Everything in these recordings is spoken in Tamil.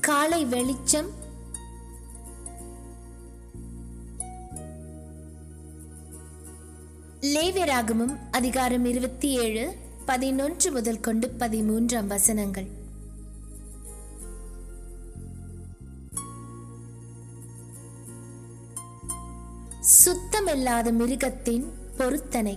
காலை வெளிச்சம் லேவியராகமம் அதிகாரம் இருபத்தி ஏழு பதினொன்று முதல் கொண்டு பதிமூன்றாம் வசனங்கள் சுத்தமில்லாத மிருகத்தின் பொருத்தனை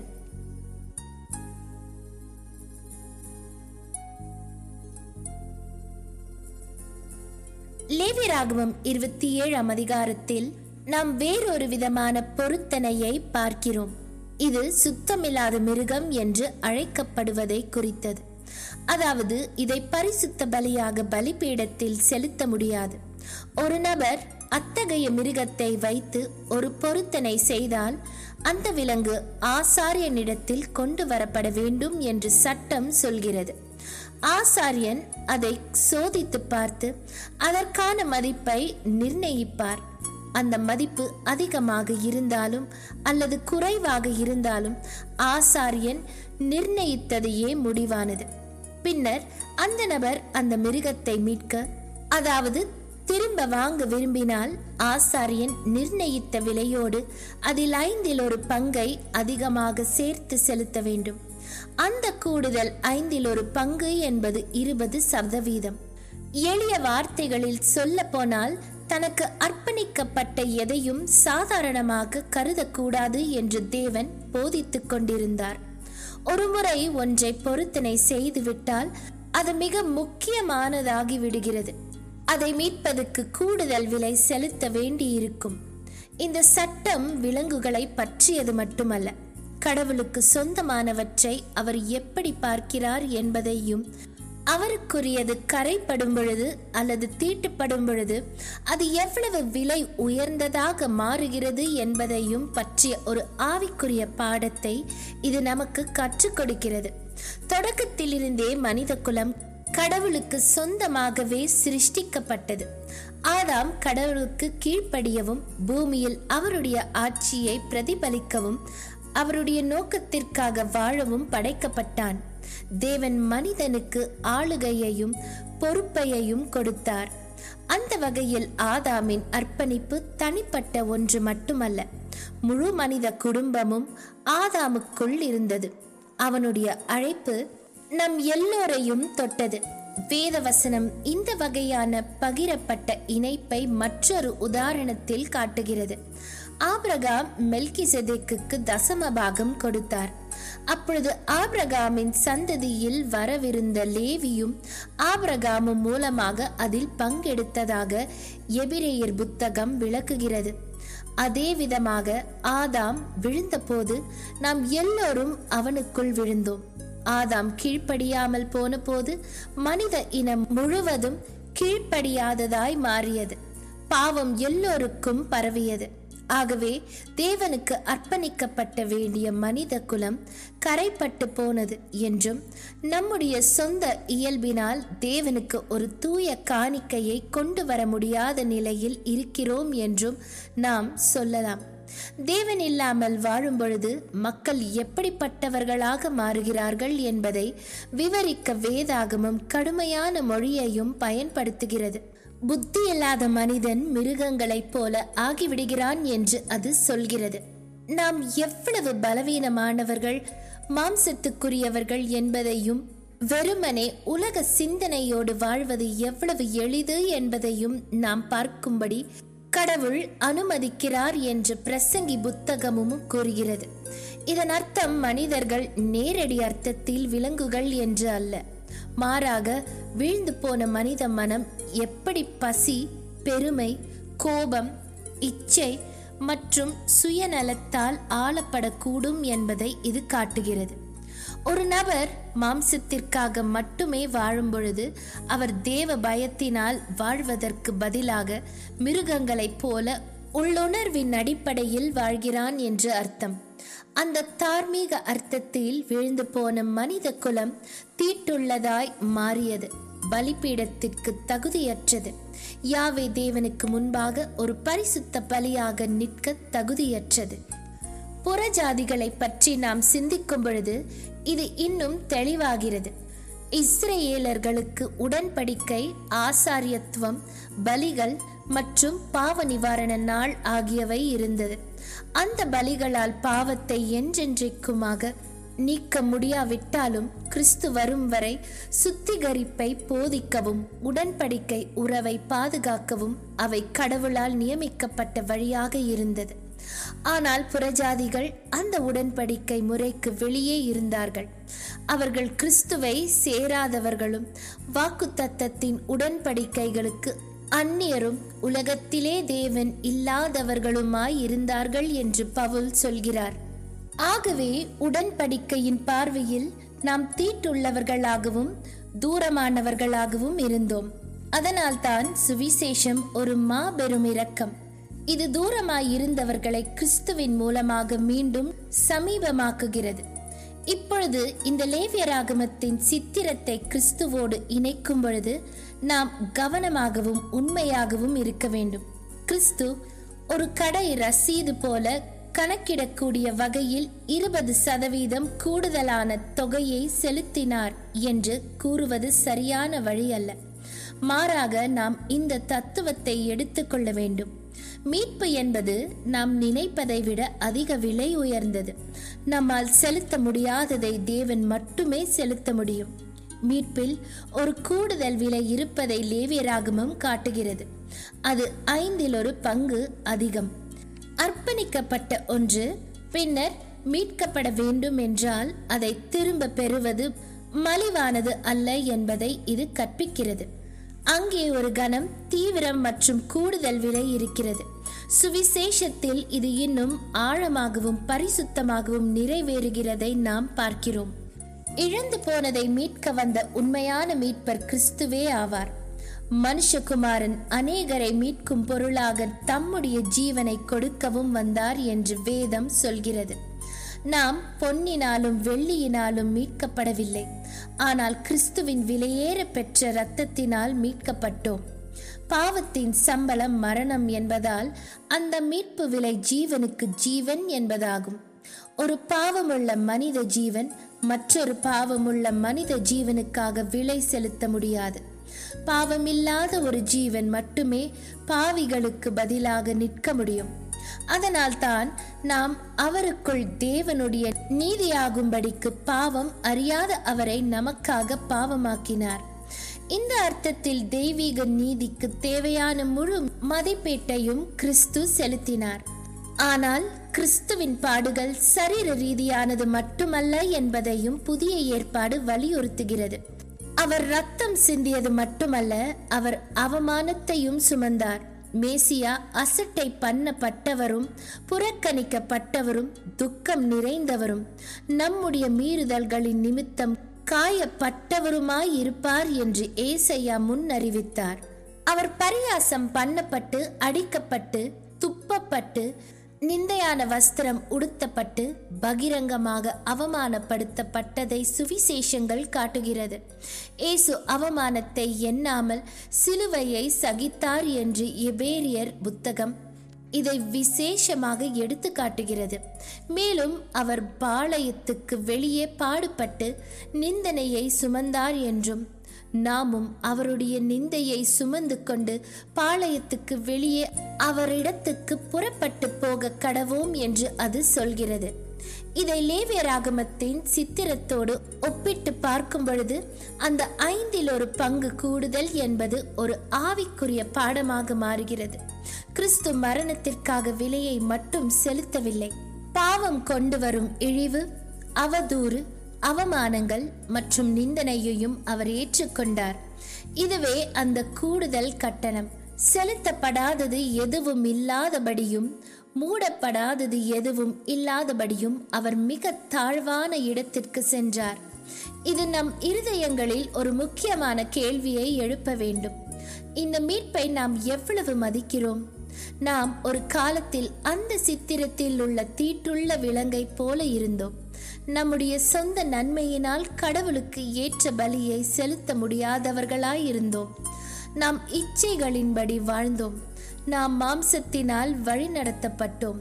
லேவியராகமம் இருபத்தி ஏழாம் அதிகாரத்தில் நாம் வேறொரு விதமான பொருத்தனையை பார்க்கிறோம் இது சுத்தமில்லாத மிருகம் என்று அழைக்கப்படுவதை குறித்தது அதாவது இதை பரிசுத்த பலியாக பலிபீடத்தில் செலுத்த முடியாது ஒரு நபர் அத்தகைய மிருகத்தை வைத்து ஒரு பொருத்தனை செய்தால் அந்த விலங்கு ஆசாரியனிடத்தில் கொண்டு வரப்பட வேண்டும் என்று சட்டம் சொல்கிறது ஆசாரியன் அதை சோதித்து பார்த்து அதற்கான மதிப்பை நிர்ணயிப்பார் அந்த மதிப்பு அதிகமாக இருந்தாலும் அல்லது குறைவாக இருந்தாலும் ஆசாரியன் நிர்ணயித்ததையே முடிவானது பின்னர் அந்த நபர் அந்த மிருகத்தை மீட்க அதாவது திரும்ப வாங்க விரும்பினால் ஆசாரியன் நிர்ணயித்த விலையோடு அதில் ஐந்தில் ஒரு பங்கை அதிகமாக சேர்த்து செலுத்த வேண்டும் அந்த கூடுதல் ஐந்தில் ஒரு பங்கு என்பது இருபது சதவீதம் எளிய வார்த்தைகளில் சொல்ல போனால் தனக்கு அர்ப்பணிக்கப்பட்ட எதையும் சாதாரணமாக கருதக்கூடாது என்று தேவன் போதித்துக் கொண்டிருந்தார் ஒருமுறை ஒன்றை பொருத்தனை செய்துவிட்டால் அது மிக முக்கியமானதாகி விடுகிறது அதை மீட்பதற்கு கூடுதல் விலை செலுத்த வேண்டியிருக்கும் இந்த சட்டம் விலங்குகளை பற்றியது மட்டுமல்ல கடவுளுக்கு சொந்தமானவற்றை அவர் எப்படி பார்க்கிறார் என்பதையும் அவருக்குரியது கரைப்படும் பொழுது அல்லது தீட்டுப்படும் பொழுது அது எவ்வளவு விலை உயர்ந்ததாக மாறுகிறது என்பதையும் பற்றிய ஒரு ஆவிக்குரிய பாடத்தை இது நமக்கு கற்றுக் கொடுக்கிறது தொடக்கத்திலிருந்தே மனித குலம் கடவுளுக்கு சொந்தமாகவே சிருஷ்டிக்கப்பட்டது ஆதாம் கடவுளுக்கு கீழ்ப்படியவும் பூமியில் அவருடைய ஆட்சியை பிரதிபலிக்கவும் அவருடைய நோக்கத்திற்காக வாழவும் படைக்கப்பட்டான் தேவன் மனிதனுக்கு ஆளுகையையும் பொறுப்பையையும் கொடுத்தார் அந்த வகையில் ஆதாமின் அர்ப்பணிப்பு தனிப்பட்ட ஒன்று மட்டுமல்ல முழு மனித குடும்பமும் ஆதாமுக்குள் இருந்தது அவனுடைய அழைப்பு நம் எல்லோரையும் தொட்டது வேதவசனம் இந்த வகையான பகிரப்பட்ட இணைப்பை மற்றொரு உதாரணத்தில் காட்டுகிறது ஆபிரகாம் மெல்கிசெதேக்குக்கு தசம பாகம் கொடுத்தார் அப்பொழுது ஆபிரகாமின் சந்ததியில் வரவிருந்த லேவியும் ஆபிரகாமும் மூலமாக அதில் பங்கெடுத்ததாக எபிரேயர் புத்தகம் விளக்குகிறது அதே விதமாக ஆதாம் விழுந்தபோது நாம் எல்லோரும் அவனுக்குள் விழுந்தோம் ஆதாம் கீழ்ப்படியாமல் போன போது மனித இனம் முழுவதும் கீழ்ப்படியாததாய் மாறியது பாவம் எல்லோருக்கும் பரவியது ஆகவே தேவனுக்கு அர்ப்பணிக்கப்பட்ட வேண்டிய மனித குலம் கரைப்பட்டு போனது என்றும் நம்முடைய சொந்த இயல்பினால் தேவனுக்கு ஒரு தூய காணிக்கையை கொண்டு வர முடியாத நிலையில் இருக்கிறோம் என்றும் நாம் சொல்லலாம் தேவன் இல்லாமல் வாழும் பொழுது மக்கள் எப்படிப்பட்டவர்களாக மாறுகிறார்கள் என்பதை விவரிக்க வேதாகமம் கடுமையான மொழியையும் பயன்படுத்துகிறது புத்தி இல்லாத மனிதன் மிருகங்களைப் போல ஆகிவிடுகிறான் என்று அது சொல்கிறது நாம் எவ்வளவு பலவீனமானவர்கள் மாம்சத்துக்குரியவர்கள் என்பதையும் வெறுமனே உலக சிந்தனையோடு வாழ்வது எவ்வளவு எளிது என்பதையும் நாம் பார்க்கும்படி கடவுள் அனுமதிக்கிறார் என்று பிரசங்கி புத்தகமும் கூறுகிறது இதன் அர்த்தம் மனிதர்கள் நேரடி அர்த்தத்தில் விலங்குகள் என்று அல்ல மாறாக வீழ்ந்து போன மனித மனம் எப்படி பசி பெருமை கோபம் இச்சை மற்றும் சுயநலத்தால் ஆளப்படக்கூடும் என்பதை இது காட்டுகிறது ஒரு நபர் மாம்சத்திற்காக மட்டுமே வாழும் பொழுது அவர் தேவ பயத்தினால் வாழ்வதற்கு பதிலாக மிருகங்களைப் போல உள்ளுணர்வின் அடிப்படையில் வாழ்கிறான் என்று அர்த்தம் அந்த தார்மீக அர்த்தத்தில் விழுந்து போன மனித குலம் தீட்டுள்ளதாய் மாறியது பலிபீடத்திற்கு தகுதியற்றது யாவே தேவனுக்கு முன்பாக ஒரு பரிசுத்த பலியாக நிற்க தகுதியற்றது புறஜாதிகளை பற்றி நாம் சிந்திக்கும் பொழுது இது இன்னும் தெளிவாகிறது இஸ்ரேலர்களுக்கு உடன்படிக்கை ஆசாரியத்துவம் பலிகள் மற்றும் பாவ நிவாரண நாள் ஆகியவை இருந்தது அந்த பலிகளால் பாவத்தை என்றென்றைக்குமாக நீக்க முடியாவிட்டாலும் கிறிஸ்து வரும் வரை சுத்திகரிப்பை போதிக்கவும் உடன்படிக்கை உறவை பாதுகாக்கவும் அவை கடவுளால் நியமிக்கப்பட்ட வழியாக இருந்தது ஆனால் புறஜாதிகள் அந்த உடன்படிக்கை முறைக்கு வெளியே இருந்தார்கள் அவர்கள் கிறிஸ்துவை சேராதவர்களும் வாக்குத்தத்தத்தின் உடன்படிக்கைகளுக்கு அந்நியரும் உலகத்திலே தேவன் இல்லாதவர்களுமாய் இருந்தார்கள் என்று பவுல் சொல்கிறார் ஆகவே உடன்படிக்கையின் பார்வையில் நாம் தீட்டுள்ளவர்களாகவும் தூரமானவர்களாகவும் இருந்தோம் அதனால்தான் சுவிசேஷம் ஒரு மாபெரும் இரக்கம் இது தூரமாய் இருந்தவர்களை கிறிஸ்துவின் மூலமாக மீண்டும் சமீபமாக்குகிறது இப்பொழுது இந்த லேவியராகமத்தின் சித்திரத்தை கிறிஸ்துவோடு இணைக்கும் பொழுது நாம் கவனமாகவும் உண்மையாகவும் இருக்க வேண்டும் கிறிஸ்து ஒரு கடை ரசீது போல கணக்கிடக்கூடிய வகையில் இருபது சதவீதம் கூடுதலான தொகையை செலுத்தினார் என்று கூறுவது சரியான வழி அல்ல மாறாக நாம் இந்த தத்துவத்தை எடுத்துக்கொள்ள வேண்டும் மீட்பு என்பது நாம் நினைப்பதை விட அதிக விலை உயர்ந்தது நம்மால் செலுத்த முடியாததை தேவன் மட்டுமே செலுத்த முடியும் மீட்பில் ஒரு கூடுதல் விலை இருப்பதை லேவியராகமம் காட்டுகிறது அது ஐந்தில் ஒரு பங்கு அதிகம் அர்ப்பணிக்கப்பட்ட ஒன்று பின்னர் மீட்கப்பட வேண்டும் என்றால் அதை திரும்ப பெறுவது மலிவானது அல்ல என்பதை இது கற்பிக்கிறது அங்கே ஒரு கணம் தீவிரம் மற்றும் கூடுதல் விலை இருக்கிறது சுவிசேஷத்தில் இது இன்னும் ஆழமாகவும் பரிசுத்தமாகவும் நிறைவேறுகிறதை நாம் பார்க்கிறோம் இழந்து போனதை மீட்க வந்த உண்மையான மீட்பர் கிறிஸ்துவே ஆவார் மனுஷகுமாரன் அநேகரை மீட்கும் பொருளாக தம்முடைய ஜீவனை கொடுக்கவும் வந்தார் என்று வேதம் சொல்கிறது நாம் பொன்னினாலும் வெள்ளியினாலும் மீட்கப்படவில்லை ஆனால் கிறிஸ்துவின் விலையேற பெற்ற இரத்தத்தினால் மீட்கப்பட்டோம் பாவத்தின் சம்பளம் மரணம் என்பதால் அந்த மீட்பு விலை ஜீவனுக்கு ஜீவன் என்பதாகும் ஒரு பாவமுள்ள மனித ஜீவன் மற்றொரு பாவமுள்ள மனித ஜீவனுக்காக விலை செலுத்த முடியாது பாவமில்லாத ஒரு ஜீவன் மட்டுமே பாவிகளுக்கு பதிலாக நிற்க முடியும் அதனால்தான் நாம் அவருக்குள் தேவனுடைய நீதியாகும்படிக்கு பாவம் அறியாத அவரை நமக்காக பாவமாக்கினார் இந்த அர்த்தத்தில் தெய்வீக நீதிக்கு தேவையான முழு மதிப்பீட்டையும் கிறிஸ்து செலுத்தினார் ஆனால் கிறிஸ்துவின் பாடுகள் சரீர ரீதியானது மட்டுமல்ல என்பதையும் புதிய ஏற்பாடு வலியுறுத்துகிறது அவர் ரத்தம் சிந்தியது மட்டுமல்ல அவர் அவமானத்தையும் சுமந்தார் மேசியா அசட்டை பண்ணப்பட்டவரும் புறக்கணிக்கப்பட்டவரும் துக்கம் நிறைந்தவரும் நம்முடைய மீறுதல்களின் நிமித்தம் காயப்பட்டவருமாய் இருப்பார் என்று ஏசையா முன் அறிவித்தார் அவர் பரியாசம் பண்ணப்பட்டு அடிக்கப்பட்டு துப்பப்பட்டு நிந்தையான வஸ்திரம் உடுத்தப்பட்டு பகிரங்கமாக அவமானப்படுத்தப்பட்டதை சுவிசேஷங்கள் காட்டுகிறது இயேசு அவமானத்தை எண்ணாமல் சிலுவையை சகித்தார் என்று எபேரியர் புத்தகம் இதை விசேஷமாக எடுத்து காட்டுகிறது மேலும் அவர் பாளையத்துக்கு வெளியே பாடுபட்டு நிந்தனையை சுமந்தார் என்றும் நாமும் அவருடைய நிந்தையை சுமந்து கொண்டு பாளையத்துக்கு வெளியே அவரிடத்துக்கு புறப்பட்டு போக கடவோம் என்று அது சொல்கிறது இதை லேவியராகமத்தின் சித்திரத்தோடு ஒப்பிட்டு பார்க்கும் பொழுது அந்த ஐந்தில் ஒரு பங்கு கூடுதல் என்பது ஒரு ஆவிக்குரிய பாடமாக மாறுகிறது கிறிஸ்து மரணத்திற்காக விலையை மட்டும் செலுத்தவில்லை பாவம் கொண்டு வரும் இழிவு அவதூறு அவமானங்கள் மற்றும் நிந்தனையையும் அவர் ஏற்றுக்கொண்டார் இதுவே அந்த கூடுதல் கட்டணம் செலுத்தப்படாதது எதுவும் இல்லாதபடியும் மூடப்படாதது எதுவும் இல்லாதபடியும் அவர் மிக தாழ்வான இடத்திற்கு சென்றார் இது நம் இருதயங்களில் ஒரு முக்கியமான கேள்வியை எழுப்ப வேண்டும் இந்த மீட்பை நாம் எவ்வளவு மதிக்கிறோம் நாம் ஒரு காலத்தில் அந்த சித்திரத்தில் உள்ள தீட்டுள்ள விலங்கை போல இருந்தோம் நம்முடைய சொந்த நன்மையினால் கடவுளுக்கு ஏற்ற பலியை செலுத்த முடியாதவர்களாய் இருந்தோம் நாம் இச்சைகளின்படி வாழ்ந்தோம் நாம் மாம்சத்தினால் வழிநடத்தப்பட்டோம்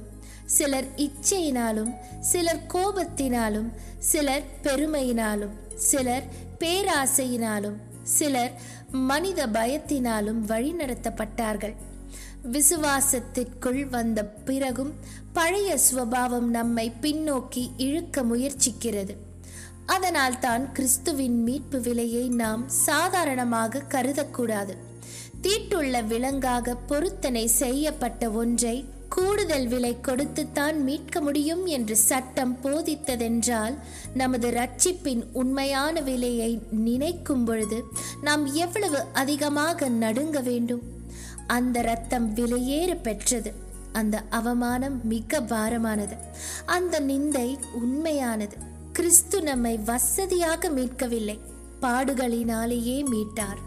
சிலர் இச்சையினாலும் சிலர் கோபத்தினாலும் சிலர் பெருமையினாலும் சிலர் பேராசையினாலும் சிலர் மனித பயத்தினாலும் வழிநடத்தப்பட்டார்கள் விசுவாசத்திற்குள் வந்த பிறகும் பழைய சுவாவம் நம்மை பின்னோக்கி இழுக்க முயற்சிக்கிறது அதனால் தான் கிறிஸ்துவின் மீட்பு விலையை நாம் சாதாரணமாக கருதக்கூடாது தீட்டுள்ள விலங்காக பொருத்தனை செய்யப்பட்ட ஒன்றை கூடுதல் விலை கொடுத்துத்தான் மீட்க முடியும் என்று சட்டம் போதித்ததென்றால் நமது ரட்சிப்பின் உண்மையான விலையை நினைக்கும் பொழுது நாம் எவ்வளவு அதிகமாக நடுங்க வேண்டும் அந்த ரத்தம் விலையேற பெற்றது அந்த அவமானம் மிக பாரமானது அந்த நிந்தை உண்மையானது கிறிஸ்து நம்மை வசதியாக மீட்கவில்லை பாடுகளினாலேயே மீட்டார்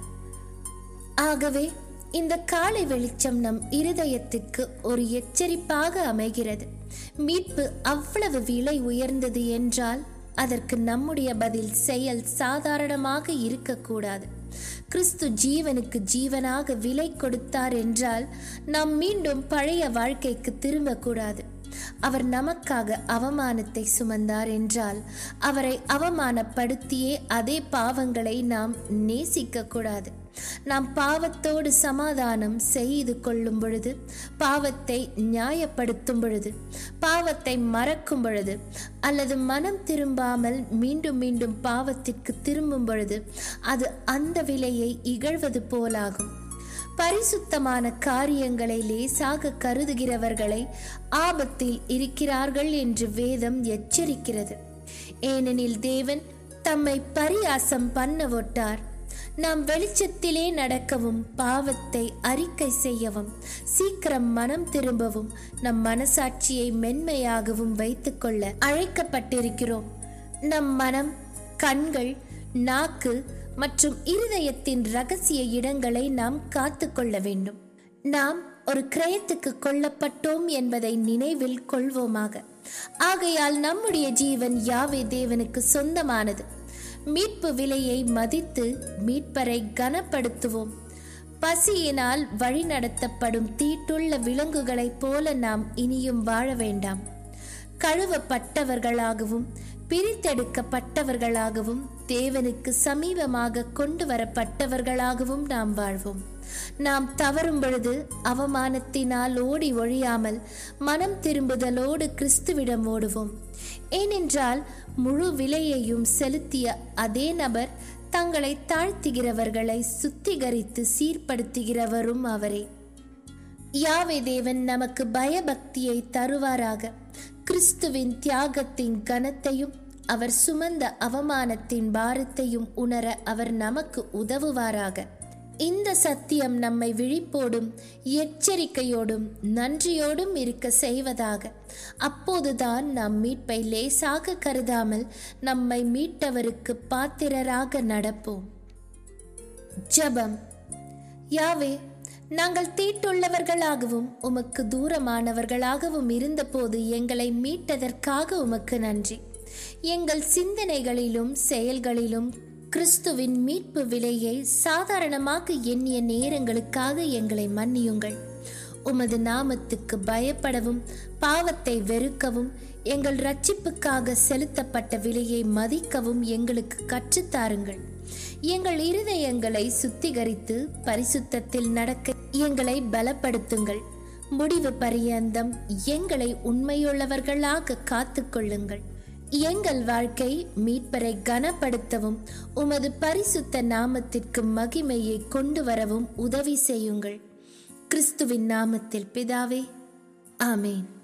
ஆகவே இந்த காலை வெளிச்சம் நம் இருதயத்திற்கு ஒரு எச்சரிப்பாக அமைகிறது மீட்பு அவ்வளவு விலை உயர்ந்தது என்றால் அதற்கு நம்முடைய பதில் செயல் சாதாரணமாக இருக்கக்கூடாது கிறிஸ்து ஜீவனுக்கு ஜீவனாக விலை கொடுத்தார் என்றால் நாம் மீண்டும் பழைய வாழ்க்கைக்கு திரும்பக்கூடாது அவர் நமக்காக அவமானத்தை சுமந்தார் என்றால் அவரை அவமானப்படுத்தியே அதே பாவங்களை நாம் நேசிக்க கூடாது நாம் பாவத்தோடு சமாதானம் செய்து கொள்ளும் பொழுது பாவத்தை நியாயப்படுத்தும் பொழுது பாவத்தை மறக்கும் பொழுது அல்லது மனம் திரும்பாமல் மீண்டும் மீண்டும் பாவத்திற்கு திரும்பும் பொழுது அது அந்த விலையை இகழ்வது போலாகும் பரிசுத்தமான காரியங்களை லேசாக கருதுகிறவர்களை ஆபத்தில் இருக்கிறார்கள் என்று வேதம் எச்சரிக்கிறது ஏனெனில் தேவன் தம்மை பரியாசம் பண்ண ஒட்டார் நாம் வெளிச்சத்திலே நடக்கவும் பாவத்தை அறிக்கை செய்யவும் சீக்கிரம் மனம் திரும்பவும் நம் மனசாட்சியை மென்மையாகவும் வைத்துக்கொள்ள அழைக்கப்பட்டிருக்கிறோம் நம் மனம் கண்கள் நாக்கு மற்றும் இருதயத்தின் ரகசிய இடங்களை நாம் காத்து கொள்ள வேண்டும் நாம் ஒரு கிரயத்துக்கு கொல்லப்பட்டோம் என்பதை நினைவில் கொள்வோமாக ஆகையால் நம்முடைய ஜீவன் யாவே தேவனுக்கு சொந்தமானது மீட்பு விலையை மதித்து மீட்பரை கனப்படுத்துவோம் பசியினால் வழிநடத்தப்படும் தீட்டுள்ள விலங்குகளைப் போல நாம் இனியும் வாழ வேண்டாம் கழுவப்பட்டவர்களாகவும் பிரித்தெடுக்கப்பட்டவர்களாகவும் தேவனுக்கு சமீபமாக கொண்டு வரப்பட்டவர்களாகவும் நாம் வாழ்வோம் நாம் தவறும் பொழுது அவமானத்தினால் ஓடி ஒழியாமல் மனம் திரும்புதலோடு கிறிஸ்துவிடம் ஓடுவோம் ஏனென்றால் முழு விலையையும் செலுத்திய அதே நபர் தங்களை தாழ்த்துகிறவர்களை சுத்திகரித்து சீர்படுத்துகிறவரும் அவரே யாவே தேவன் நமக்கு பயபக்தியை தருவாராக கிறிஸ்துவின் தியாகத்தின் கனத்தையும் அவர் சுமந்த அவமானத்தின் பாரத்தையும் உணர அவர் நமக்கு உதவுவாராக இந்த சத்தியம் நம்மை விழிப்போடும் எச்சரிக்கையோடும் நன்றியோடும் இருக்க செய்வதாக அப்போதுதான் நம் மீட்பை லேசாக கருதாமல் நம்மை மீட்டவருக்கு பாத்திரராக நடப்போம் ஜபம் யாவே நாங்கள் தீட்டுள்ளவர்களாகவும் உமக்கு தூரமானவர்களாகவும் இருந்தபோது எங்களை மீட்டதற்காக உமக்கு நன்றி எங்கள் சிந்தனைகளிலும் செயல்களிலும் கிறிஸ்துவின் மீட்பு விலையை சாதாரணமாக எண்ணிய நேரங்களுக்காக எங்களை மன்னியுங்கள் உமது நாமத்துக்கு பயப்படவும் பாவத்தை வெறுக்கவும் எங்கள் ரட்சிப்புக்காக செலுத்தப்பட்ட விலையை மதிக்கவும் எங்களுக்கு கற்றுத்தாருங்கள் எங்கள் இருதயங்களை சுத்திகரித்து பரிசுத்தத்தில் நடக்க எங்களை பலப்படுத்துங்கள் முடிவு பரியந்தம் எங்களை உண்மையுள்ளவர்களாக காத்துக்கொள்ளுங்கள் எங்கள் வாழ்க்கை மீட்பரை கனப்படுத்தவும் உமது பரிசுத்த நாமத்திற்கு மகிமையை கொண்டு வரவும் உதவி செய்யுங்கள் கிறிஸ்துவின் நாமத்தில் பிதாவே ஆமேன்